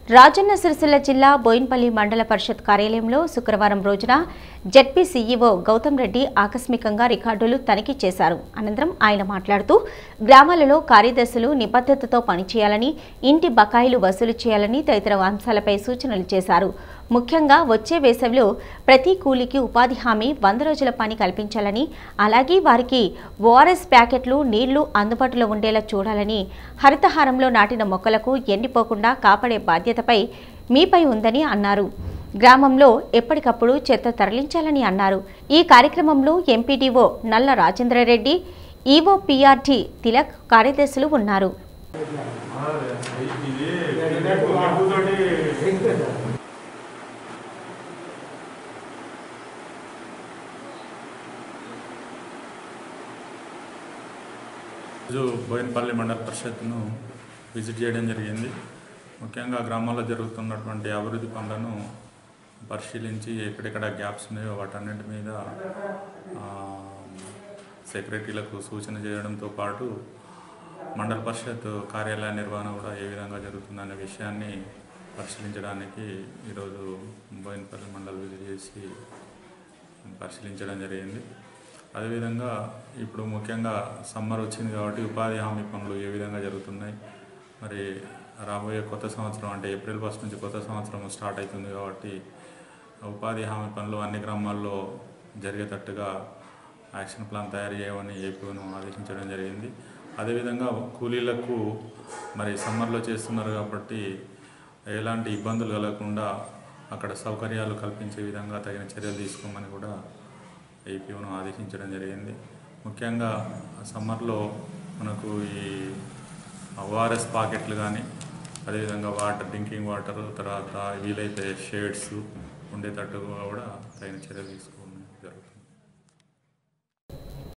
రాజన్న సిరిసిల్ల జిల్లా బోయిన్పల్లి మండల పరిషత్ కార్యాలయంలో శుక్రవారం రోజున జెడ్పీ సీఈఓ గౌతమ్ రెడ్డి ఆకస్మికంగా రికార్డులు తనిఖీ చేశారు అనంతరం ఆయన మాట్లాడుతూ గ్రామాలలో కార్యదర్శులు నిబద్ధతతో పనిచేయాలని ఇంటి బకాయిలు వసూలు చేయాలని తదితర అంశాలపై సూచనలు చేశారు ముఖ్యంగా వచ్చే వేసవిలో ప్రతి కూలీకి ఉపాధి హామీ వంద రోజుల పని కల్పించాలని అలాగే వారికి ఓఆర్ఎస్ ప్యాకెట్లు నీళ్లు అందుబాటులో ఉండేలా చూడాలని హరితహారంలో నాటిన మొక్కలకు ఎండిపోకుండా కాపాడే బాధ్యతపై మీపై ఉందని అన్నారు గ్రామంలో ఎప్పటికప్పుడు చెత్త తరలించాలని అన్నారు ఈ కార్యక్రమంలో ఎంపీడీఓ నల్ల రాజేంద్రరెడ్డి ఈవో పిఆర్టీ తిలక్ కార్యదర్శులు ఉన్నారు ఈరోజు బోయినపల్లి మండల పరిషత్ను విజిట్ చేయడం జరిగింది ముఖ్యంగా గ్రామాల్లో జరుగుతున్నటువంటి అభివృద్ధి పనులను పరిశీలించి ఎక్కడెక్కడ గ్యాప్స్ ఉన్నాయో వాటన్నిటి మీద ఆ, సెక్రటరీలకు సూచన చేయడంతో పాటు మండల పరిషత్ కార్యాలయ నిర్వహణ కూడా ఏ విధంగా జరుగుతుందనే విషయాన్ని పరిశీలించడానికి ఈరోజు బోయినపల్లి మండల్ విజిట్ చేసి పరిశీలించడం జరిగింది అదేవిధంగా ఇప్పుడు ముఖ్యంగా సమ్మర్ వచ్చింది కాబట్టి ఉపాధి హామీ పనులు ఏ విధంగా జరుగుతున్నాయి మరి రాబోయే కొత్త సంవత్సరం అంటే ఏప్రిల్ ఫస్ట్ నుంచి కొత్త సంవత్సరం స్టార్ట్ అవుతుంది కాబట్టి ఉపాధి హామీ పనులు అన్ని గ్రామాల్లో జరిగేటట్టుగా యాక్షన్ ప్లాన్ తయారు చేయమని ఏపీను ఆదేశించడం జరిగింది అదేవిధంగా కూలీలకు మరి సమ్మర్లో చేస్తున్నారు కాబట్టి ఎలాంటి ఇబ్బందులు కలగకుండా అక్కడ సౌకర్యాలు కల్పించే విధంగా తగిన చర్యలు తీసుకోమని కూడా ఏపీను ఆదేశించడం జరిగింది ముఖ్యంగా సమ్మర్లో మనకు ఈ ఓఆర్ఎస్ పాకెట్లు కానీ అదేవిధంగా వాటర్ డ్రింకింగ్ వాటర్ తర్వాత వీలైతే షేడ్స్ ఉండేటట్టుగా కూడా తగిన చర్యలు తీసుకోవాలి